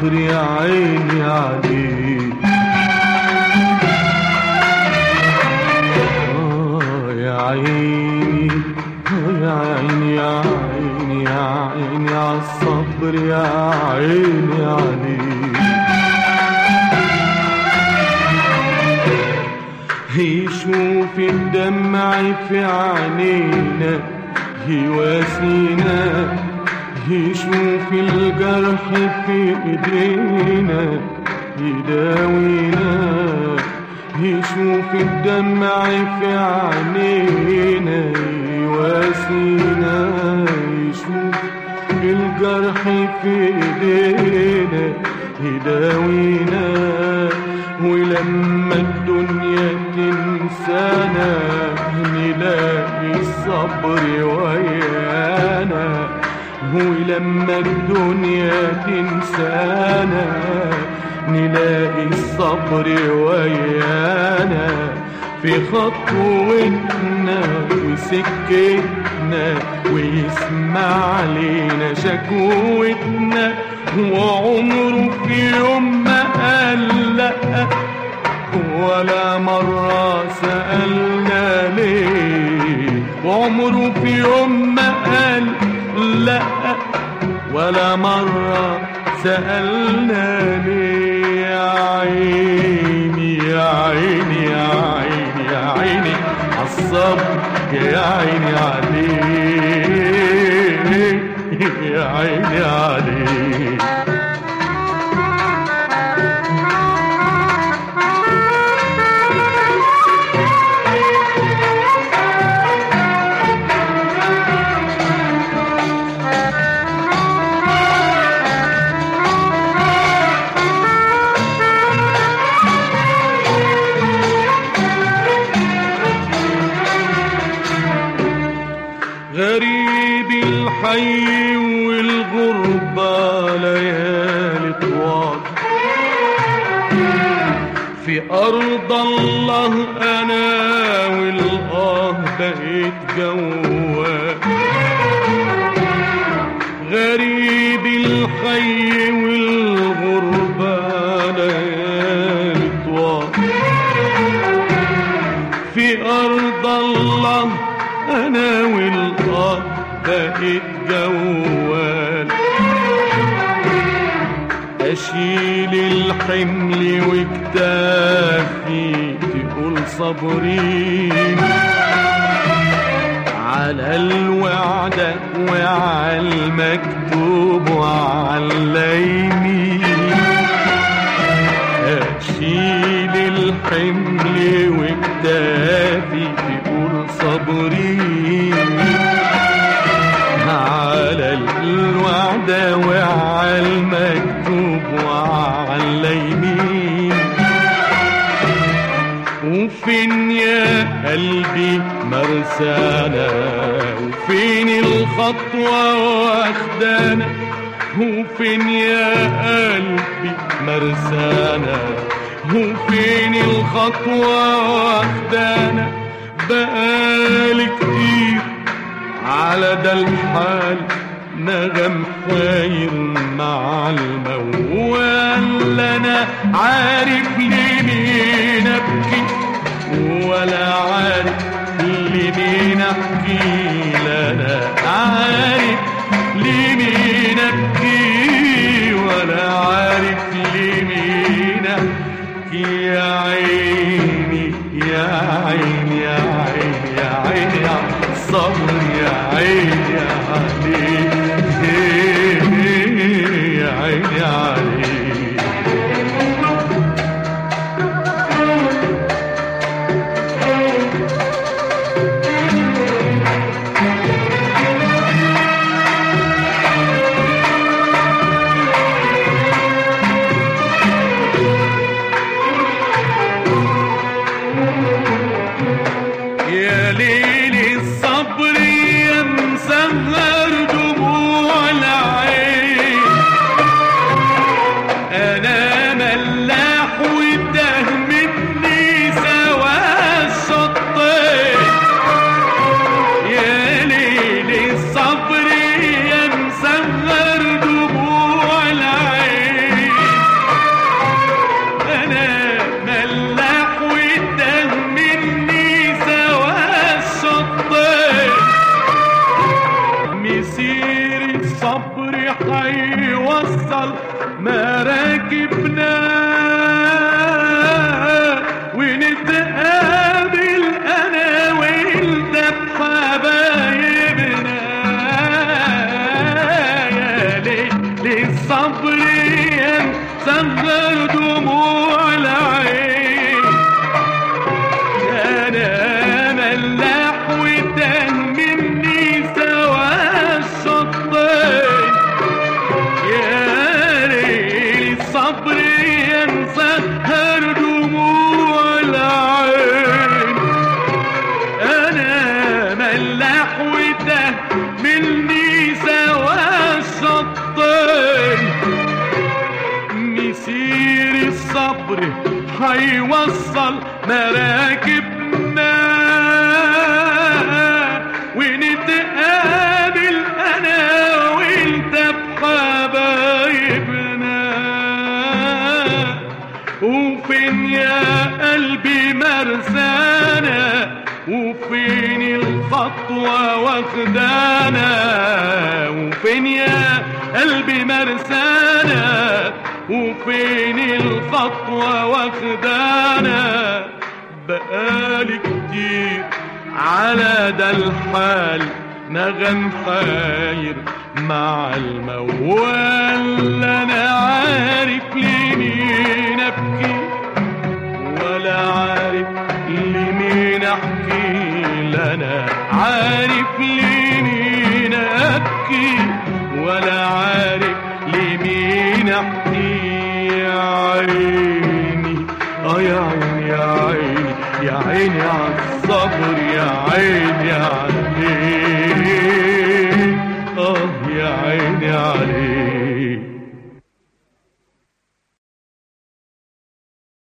الصبر يا عيني عليك آه يا عيني آه يا عيني يا عيني يا عيني عالصبر يا عيني عليك يشوف الدمع في عينينا يواسينا يشوف الجرح في ايدينا يداوينا يشوف الدمع في عينينا يواسينا يشوف الجرح في ايدينا يداوينا ولما الدنيا تنسانا نلاقي الصبر ويانا ولما الدنيا تنسانا نلاقي الصبر ويانا في خطوتنا وسكتنا ويسمع لينا شكوتنا وعمره في يوم ما قال لأ ولا مرة سألنا ليه وعمره في يوم ما قال لا ولا مرة سألنا ليه يا عيني يا عيني يا عيني يا عيني عالصبر يا عيني عليك يا عيني عليك غريب الحي والغربة ليالي طوال في أرض الله أنا والآه بقيت جوال غريب الحي والغربة ليالي طوال في أرض الله أنا والآه بقيت جوال أشيل الحمل وكتافي تقول صابرين على الوعدة وعلى المكتوب وعلى اليمين أشيل الحمل وكتافي تقول صبري على الوعدة وعلى المكتوب وعلى اليمين وفين يا قلبي مرسانا وفين الخطوة واخدانا وفين يا قلبي مرسانا وفين الخطوة واخدانا بقالي كتير على ده الحال نغم حاير مع الموال انا عارف لمين ابكي ولا عارف لمين احكي لا انا عارف لمين ابكي ولا عارف لمين احكي يا عيني يا عيني يا عيني يا عيني يا صبر يا عيني يا علي يا عيني علي يا ليل الصبر يا مسهر دموع هيوصل مراكبنا ونتقابل انا وانت بحبايبنا وفين يا قلبي مرسانا وفين الخطوة واخدانا وفين يا قلبي مرسانا وفين الخطوة واخدانا بقالي كتير على ده الحال نغم حاير مع الموال انا عارف لمين ابكي ولا عارف لمين احكي لنا عارف لمين ابكي ولا عارف لمين احكي يا عيني اه يا عيني يا عيني يا عيني على الصبر يا عيني عليك